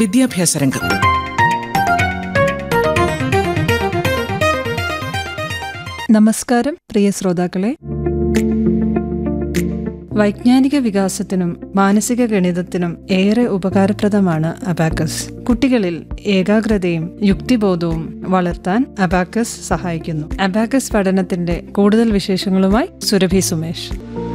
വിദ്യാഭ്യാസ രംഗം നമസ്കാരം പ്രിയ ശ്രോതാക്കളെ വൈജ്ഞാനിക വികാസത്തിനും മാനസിക ഗണിതത്തിനും ഏറെ ഉപകാരപ്രദമാണ് അബാക്കസ് കുട്ടികളിൽ ഏകാഗ്രതയും യുക്തിബോധവും വളർത്താൻ അബാക്കസ് സഹായിക്കുന്നു അബാക്കസ് പഠനത്തിന്റെ കൂടുതൽ വിശേഷങ്ങളുമായി സുരഭി സുമേഷ്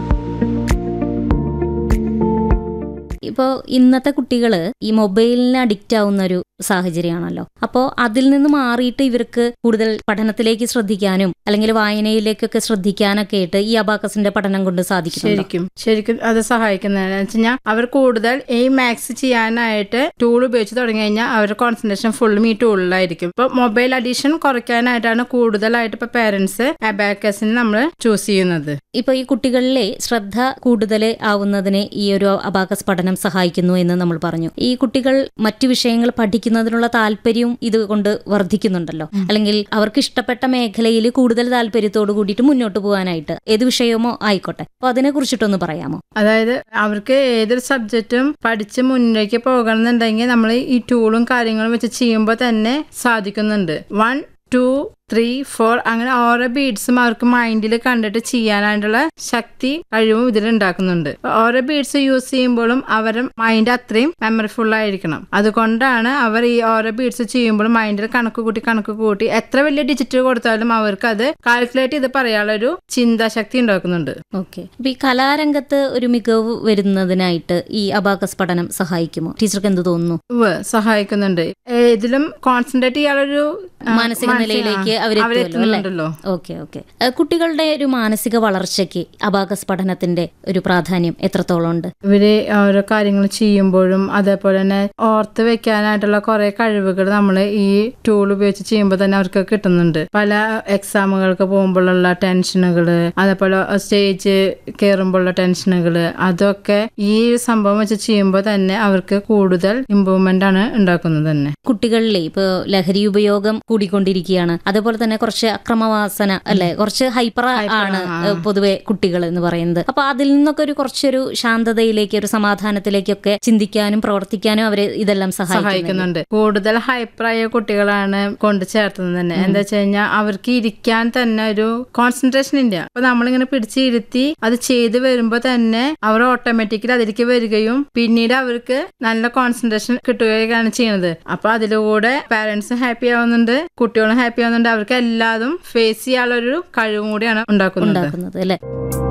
ഇപ്പോൾ ഇന്നത്തെ കുട്ടികൾ ഈ മൊബൈലിന് അഡിക്റ്റ് ആവുന്ന ഒരു സാഹചര്യമാണല്ലോ അപ്പോൾ അതിൽ നിന്ന് മാറിയിട്ട് ഇവർക്ക് കൂടുതൽ പഠനത്തിലേക്ക് ശ്രദ്ധിക്കാനും അല്ലെങ്കിൽ വായനയിലേക്കൊക്കെ ശ്രദ്ധിക്കാനൊക്കെ ആയിട്ട് ഈ അബാക്കസിന്റെ പഠനം കൊണ്ട് സാധിക്കുന്നുണ്ടോ ശരിക്കും ശരിക്കും അത് സഹായിക്കുന്നതെന്ന് വെച്ച് കഴിഞ്ഞാൽ അവർ കൂടുതൽ ഈ മാത്സ് ചെയ്യാനായിട്ട് ടൂൾ ഉപയോഗിച്ച് തുടങ്ങി കഴിഞ്ഞാൽ അവരുടെ കോൺസെൻട്രേഷൻ ഫുള്ളും ഈ ടൂളിലായിരിക്കും ഇപ്പൊ മൊബൈൽ അഡീഷൻ കുറയ്ക്കാനായിട്ടാണ് കൂടുതലായിട്ട് ഇപ്പൊ പേരൻസ് അബാക്കസിന് നമ്മൾ ചൂസ് ചെയ്യുന്നത് ഇപ്പൊ ഈ കുട്ടികളിലെ ശ്രദ്ധ കൂടുതൽ ആവുന്നതിന് ഈ ഒരു അബാക്കസ് പഠനം സഹായിക്കുന്നു എന്ന് നമ്മൾ പറഞ്ഞു ഈ കുട്ടികൾ മറ്റു വിഷയങ്ങൾ പഠിക്കുന്നതിനുള്ള താല്പര്യവും ഇത് കൊണ്ട് വർദ്ധിക്കുന്നുണ്ടല്ലോ അല്ലെങ്കിൽ അവർക്ക് ഇഷ്ടപ്പെട്ട മേഖലയിൽ കൂടുതൽ താല്പര്യത്തോട് കൂടിയിട്ട് മുന്നോട്ട് പോകാനായിട്ട് ഏത് വിഷയമോ ആയിക്കോട്ടെ അപ്പൊ അതിനെ കുറിച്ചിട്ടൊന്ന് പറയാമോ അതായത് അവർക്ക് ഏതൊരു സബ്ജക്റ്റും പഠിച്ച് മുന്നിലേക്ക് പോകണമെന്നുണ്ടെങ്കിൽ നമ്മൾ ഈ ടൂളും കാര്യങ്ങളും വെച്ച് ചെയ്യുമ്പോൾ തന്നെ സാധിക്കുന്നുണ്ട് വൺ ടു ത്രീ ഫോർ അങ്ങനെ ഓരോ ബീഡ്സും അവർക്ക് മൈൻഡിൽ കണ്ടിട്ട് ചെയ്യാനായിട്ടുള്ള ശക്തി കഴിവും ഇതിൽ ഉണ്ടാക്കുന്നുണ്ട് അപ്പൊ ഓരോ ബീഡ്സ് യൂസ് ചെയ്യുമ്പോഴും അവരുടെ മൈൻഡ് അത്രയും മെമ്മറിഫുൾ ആയിരിക്കണം അതുകൊണ്ടാണ് അവർ ഈ ഓരോ ബീഡ്സ് ചെയ്യുമ്പോഴും മൈൻഡിൽ കണക്ക് കൂട്ടി കണക്ക് കൂട്ടി എത്ര വലിയ ഡിജിറ്റ് കൊടുത്താലും അവർക്ക് അത് കാൽക്കുലേറ്റ് ചെയ്ത് പറയാനുള്ള ഒരു ചിന്താശക്തി ഉണ്ടാക്കുന്നുണ്ട് ഓക്കെ അപ്പൊ ഈ കലാരംഗത്ത് ഒരു മികവ് വരുന്നതിനായിട്ട് ഈ അബാക്കസ് പഠനം സഹായിക്കുമോ ടീച്ചർക്ക് എന്ത് തോന്നുന്നു ഉവ്വ് സഹായിക്കുന്നുണ്ട് ഏതിലും കോൺസെൻട്രേറ്റ് ചെയ്യാനൊരു ആ, മാനസിക നിലയിലേക്ക് അവരെത്തുമല്ലോ, അവരെത്തുന്നുണ്ടല്ലോ ഓക്കെ ഓക്കെ ഏഹ് കുട്ടികളുടെ ഒരു മാനസിക വളർച്ചയ്ക്ക് അബാക്കസ് പഠനത്തിന്റെ ഒരു പ്രാധാന്യം എത്രത്തോളം ഉണ്ട് ഇവര് ഓരോ കാര്യങ്ങൾ ചെയ്യുമ്പോഴും അതേപോലെ തന്നെ ഓർത്ത് വെക്കാനായിട്ടുള്ള കുറെ കഴിവുകൾ നമ്മൾ ഈ ടൂൾ ഉപയോഗിച്ച് ചെയ്യുമ്പോൾ തന്നെ അവർക്ക് കിട്ടുന്നുണ്ട് പല എക്സാമുകൾക്ക് പോകുമ്പോഴുള്ള ടെൻഷനുകൾ അതേപോലെ സ്റ്റേജ് കയറുമ്പോഴുള്ള ടെൻഷനുകൾ അതൊക്കെ ഈ ഒരു സംഭവം വെച്ച് ചെയ്യുമ്പോൾ തന്നെ അവർക്ക് കൂടുതൽ ഇമ്പ്രൂവ്മെന്റ് ആണ് ഉണ്ടാക്കുന്നത് തന്നെ കുട്ടികളിലെ ഇപ്പൊ ലഹരി ഉപയോഗം കൂടിക്കൊണ്ടിരിക്കുകയാണ് അതേപോലെ തന്നെ കുറച്ച് അക്രമവാസന അല്ലെ കുറച്ച് ഹൈപ്പർ ആണ് ആ. ഏഹ് പൊതുവെ കുട്ടികൾ എന്ന് പറയുന്നത് അപ്പൊ അതിൽ നിന്നൊക്കെ ഒരു കുറച്ചൊരു ശാന്തതയിലേക്ക് ഒരു സമാധാനത്തിലേക്കൊക്കെ ചിന്തിക്കാനും പ്രവർത്തിക്കാനും അവരെ ഇതെല്ലാം സഹായിക്കുന്നു സഹായിക്കുന്നുണ്ട് കൂടുതൽ ഹൈപ്പറായ കുട്ടികളാണ് കൊണ്ട് ചേർത്തുന്നത് തന്നെ എന്താ വെച്ച് കഴിഞ്ഞാൽ അവർക്ക് ഇരിക്കാൻ തന്നെ ഒരു കോൺസെൻട്രേഷൻ ഇല്ല അപ്പൊ നമ്മളിങ്ങനെ പിടിച്ച് ഇരുത്തി അത് ചെയ്ത് വരുമ്പോ തന്നെ അവർ ഓട്ടോമാറ്റിക്കലി അതിലേക്ക് വരികയും പിന്നീട് അവർക്ക് നല്ല കോൺസെൻട്രേഷൻ കിട്ടുകയാണ് ചെയ്യുന്നത് അപ്പൊ അതിലൂടെ പാരന്റ്സ് ഹാപ്പി ആവുന്നുണ്ട് കുട്ടികളും ഹാപ്പി ആവുന്നുണ്ട് അവർക്ക് എല്ലാതും ഫേസ് ചെയ്യാനുള്ള ഒരു കഴിവും കൂടിയാണ് ഉണ്ടാക്കുന്നത് ഉണ്ടാക്കുന്നത് അല്ലെ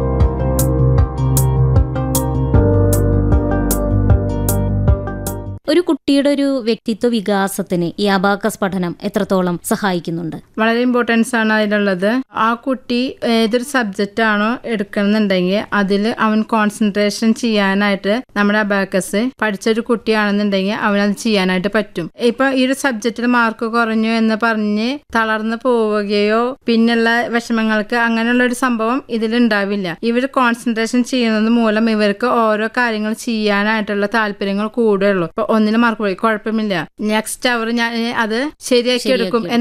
ഒരു കുട്ടിയുടെ ഒരു വ്യക്തിത്വ വികാസത്തിന് ഈ അബാക്കസ് പഠനം എത്രത്തോളം സഹായിക്കുന്നുണ്ട് വളരെ ഇമ്പോർട്ടൻസ് ആണ് അതിലുള്ളത് ആ കുട്ടി ഏതൊരു സബ്ജക്റ്റ് ആണോ എടുക്കണമെന്നുണ്ടെങ്കിൽ അതിൽ അവൻ കോൺസെൻട്രേഷൻ ചെയ്യാനായിട്ട് നമ്മുടെ അബാക്കസ് പഠിച്ചൊരു കുട്ടിയാണെന്നുണ്ടെങ്കിൽ അവനത് ചെയ്യാനായിട്ട് പറ്റും ഇപ്പൊ ഈ ഒരു സബ്ജക്റ്റിൽ മാർക്ക് കുറഞ്ഞു എന്ന് പറഞ്ഞ് തളർന്നു പോവുകയോ പിന്നുള്ള വിഷമങ്ങൾക്ക് അങ്ങനെയുള്ള ഒരു സംഭവം ഇതിൽ ഉണ്ടാവില്ല ഇവർ കോൺസെൻട്രേഷൻ ചെയ്യുന്നത് മൂലം ഇവർക്ക് ഓരോ കാര്യങ്ങൾ ചെയ്യാനായിട്ടുള്ള താല്പര്യങ്ങൾ കൂടുകയുള്ളൂ ഇപ്പൊ ഒന്നിന് മാർക്ക് പോയി കുഴപ്പമില്ല നെക്സ്റ്റ് അവർ ഞാൻ അത് ശരിയാക്കി എടുക്കും ശരിയാക്കി